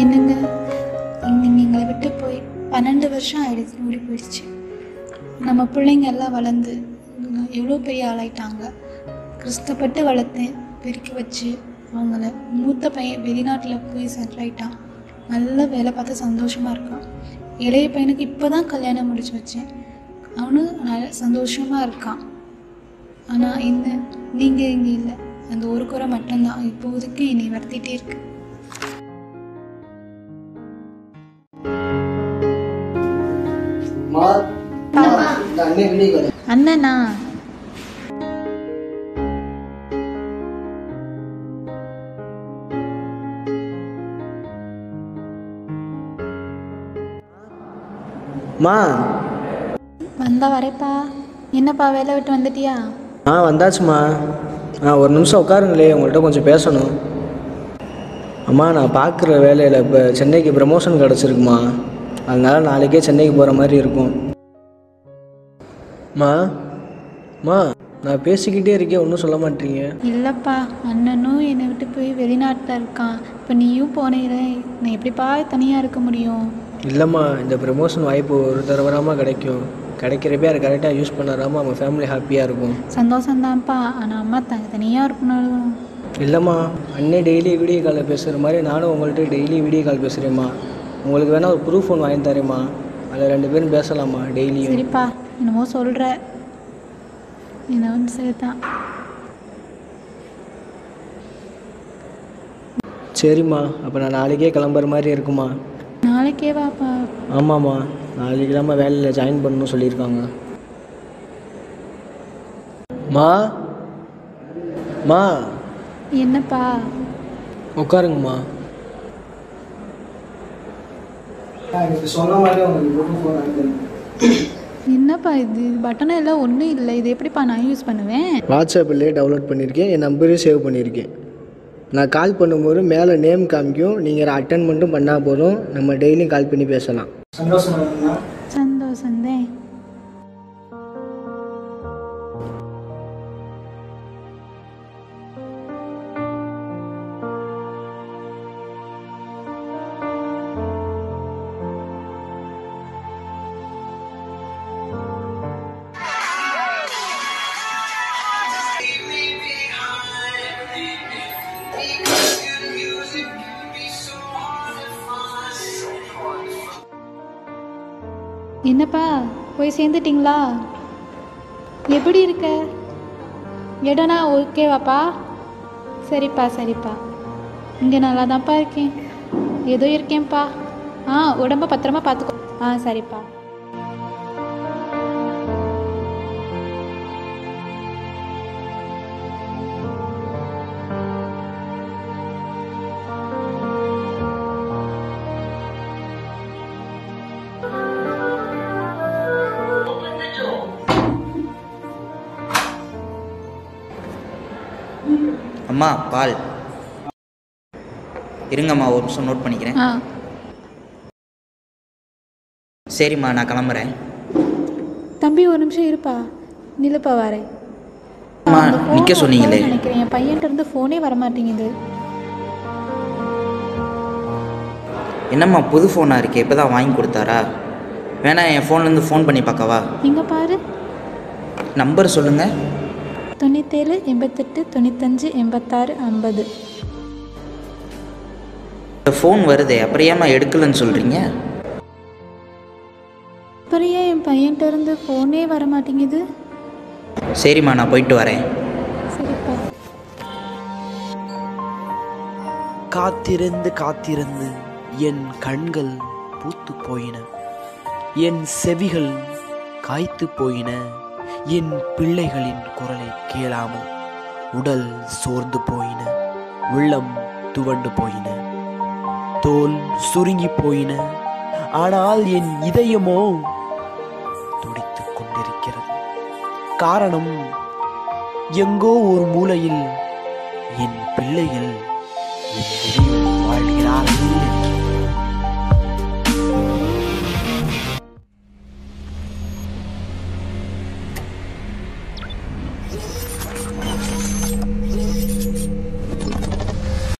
என்னங்க நீங்கள் எங்களை விட்டு போய் பன்னெண்டு வருஷம் ஆயிடுச்சு ஓடி போயிடுச்சு நம்ம பிள்ளைங்க எல்லாம் வளர்ந்து எவ்வளோ பெரிய ஆளாயிட்டாங்க கஷ்டப்பட்டு வளர்த்தேன் பெருக்கி வச்சு அவங்கள மூத்த பையன் வெளிநாட்டில் போய் செட்டில் ஆயிட்டான் நல்ல வேலை பார்த்து சந்தோஷமாக இருக்கான் இளைய பையனுக்கு இப்போ தான் கல்யாணம் முடிச்சு வச்சேன் அவனும் நல்ல சந்தோஷமாக இருக்கான் ஆனால் இந்த நீங்கள் இங்கே இல்லை அந்த ஒரு குறை மட்டும்தான் இப்போதைக்கு என்னை வருத்திட்டே இருக்கு மா இந்த அண்ணன் வீடியோ கால் அண்ணனா மா வந்தா வரேப்பா என்னப்பா வேலை விட்டு வந்துட்டியா ஆ வந்தாச்சுமா ஆ ஒரு நிமிஷம் உட்காருங்களே உங்கள்கிட்ட கொஞ்சம் பேசணும் அம்மா நான் பார்க்குற வேலையில் இப்போ சென்னைக்கு ப்ரமோஷன் கிடச்சிருக்குமா அதனால நாளைக்கே சென்னைக்கு போகிற மாதிரி இருக்கும் மா மா நான் பேசிக்கிட்டே இருக்கேன் ஒன்றும் சொல்ல மாட்டீங்க இல்லைப்பா அண்ணனும் என்னை விட்டு போய் வெளிநாட்டில் இருக்கான் இப்போ நீயும் போனீரே நான் எப்படிப்பா தனியாக இருக்க முடியும் இல்லைம்மா இந்த ப்ரமோஷன் வாய்ப்பு ஒரு தடவராமல் கிடைக்கும் கிடைக்கிறப்பே அதை கரெக்டாக யூஸ் பண்ணாராமல் அவங்க ஃபேமிலி ஹாப்பியாக இருக்கும் சந்தோஷம்தான்ப்பா ஆனால் அம்மா த தனியாக இருக்கணும் இல்லைம்மா அண்ணே டெய்லி வீடியோ காலில் பேசுகிற மாதிரி நானும் உங்கள்கிட்ட டெய்லி வீடியோ கால் பேசுகிறேம்மா உங்களுக்கு வேணால் ஒரு ப்ரூஃப் ஒன்று வாங்கி தரேம்மா அதில் ரெண்டு பேரும் பேசலாமா டெய்லியும் சரிப்பா என்னமோ சொல்கிற என்ன வந்து சரிதான் சரிம்மா அப்போ நான் நாளைக்கே கிளம்புற மாதிரி இருக்குமா நாளைக்கே வாப்பா ஆமாம்மா நாளைக்கு இல்லாமல் வேலையில் ஜாயின் பண்ணணும்னு சொல்லியிருக்காங்க மா மா என்னப்பா உட்காருங்கம்மா சொன்ன மாதிரி உங்களுக்கு என்னப்பா இது பட்டனும் எல்லாம் ஒன்றும் இல்லை இது எப்படிப்பா நான் யூஸ் பண்ணுவேன் வாட்ஸ்அப்பிலே டவுன்லோட் பண்ணியிருக்கேன் என் நம்பரையும் சேவ் பண்ணியிருக்கேன் நான் கால் பண்ணும்போது மேலே நேம் காமிக்கும் நீங்கள் அட்டன் மட்டும் பண்ணால் போதும் நம்ம டெய்லியும் கால் பண்ணி பேசலாம் சந்தோஷமா சந்தோஷந்தே என்னப்பா போய் சேர்ந்துட்டிங்களா எப்படி இருக்க இடம்னா ஓகேவாப்பா சரிப்பா சரிப்பா இங்கே நல்லா தான்ப்பா இருக்கேன் ஏதோ இருக்கேன்ப்பா ஆ உடம்ப பத்திரமா பார்த்துக்கோ ஆ சரிப்பா அம்மா பால் இருங்கம்மா ஒரு நிமிஷம் நோட் பண்ணிக்கிறேன் ஆ சரிம்மா நான் கிளம்புறேன் தம்பி ஒரு நிமிஷம் இருப்பா நிலுப்பா வரேன் அம்மா அந்த phone நிற்க சொன்னீங்களே வரணும்னு நினைக்கிறேன் என் பையன்கிட்ட இருந்து ஃபோனே வர மாட்டேங்குது என்னம்மா புது ஃபோனாக இருக்கே இப்போ தான் வாங்கி கொடுத்தாரா வேணா என் ஃபோன்லேருந்து ஃபோன் பண்ணி பார்க்கவா இங்கே பாரு நம்பர் சொல்லுங்கள் தொண்ணூத்தேழு எண்பத்தெட்டு தொண்ணூத்தஞ்சு எண்பத்தாறு ஐம்பது இந்த ஃபோன் வருதே அப்புறம் ஏம்மா எடுக்கலைன்னு சொல்கிறீங்க அப்புறம் ஏன் என் பையன்கிட்ட இருந்து ஃபோனே வர மாட்டேங்குது சரிம்மா நான் போயிட்டு வரேன் சரிப்பா காத்திருந்து காத்திருந்து என் கண்கள் பூத்து போயின என் செவிகள் காய்த்து போயின என் பிள்ளைகளின் குரலை கேளாமல் உடல் சோர்ந்து போயின உள்ளம் துவண்டு போயின தோல் சுருங்கி போயின ஆனால் என் இதயமோ துடித்துக் கொண்டிருக்கிறது காரணம் எங்கோ ஒரு மூலையில் என் பிள்ளைகள்